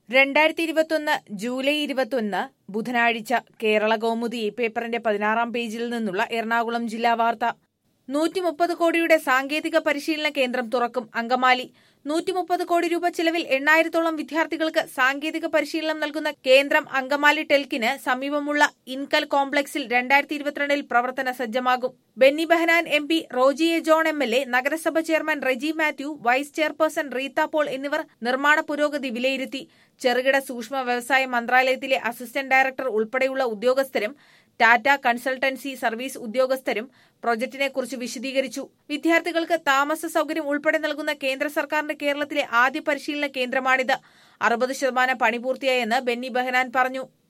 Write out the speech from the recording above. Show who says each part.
Speaker 1: രണ്ടായിരത്തി ഇരുപത്തൊന്ന് ജൂലൈ ഇരുപത്തൊന്ന് ബുധനാഴ്ച കേരള കൗമുദി പേപ്പറിന്റെ പതിനാറാം പേജിൽ നിന്നുള്ള എറണാകുളം ജില്ലാ വാർത്ത നൂറ്റി മുപ്പത് കോടിയുടെ സാങ്കേതിക പരിശീലന കേന്ദ്രം തുറക്കും അങ്കമാലി നൂറ്റി മുപ്പത് കോടി രൂപ ചെലവിൽ എണ്ണായിരത്തോളം വിദ്യാർത്ഥികൾക്ക് സാങ്കേതിക പരിശീലനം നൽകുന്ന കേന്ദ്രം അങ്കമാലി ടെൽക്കിന് സമീപമുള്ള ഇൻകൽ കോംപ്ലക്സിൽ രണ്ടായിരത്തി ഇരുപത്തിരണ്ടിൽ പ്രവർത്തന സജ്ജമാകും Benny Behanan M P Roji A John M L A നഗരസഭ chairman Reji Mathew vice chairperson Reetha Paul എന്നിവർ നിർമ്മാണ പുരോഗതി വിലയിരുത്തി ചെറുകിട സൂക്ഷ്മ വ്യവസായ മന്ത്രാലയത്തിലെ അസിസ്റ്റന്റ് ഡയറക്ടർ ഉൾപ്പെടെയുള്ള ഉദ്യോഗസ്ഥരും ടാറ്റ കൺസൾട്ടൻസി സർവീസ് ഉദ്യോഗസ്ഥരും പ്രൊജക്ടിനെക്കുറിച്ച് വിശദീകരിച്ചു വിദ്യാർത്ഥികൾക്ക് താമസ സൗകര്യം ഉൾപ്പെടെ നൽകുന്ന കേന്ദ്ര സർക്കാരിന്റെ കേരളത്തിലെ ആദ്യ പരിശീലന കേന്ദ്രമാണിത് അറുപത് ശതമാനം പണി പൂർത്തിയായെന്ന് ബെന്നി ബെഹനാൻ പറഞ്ഞു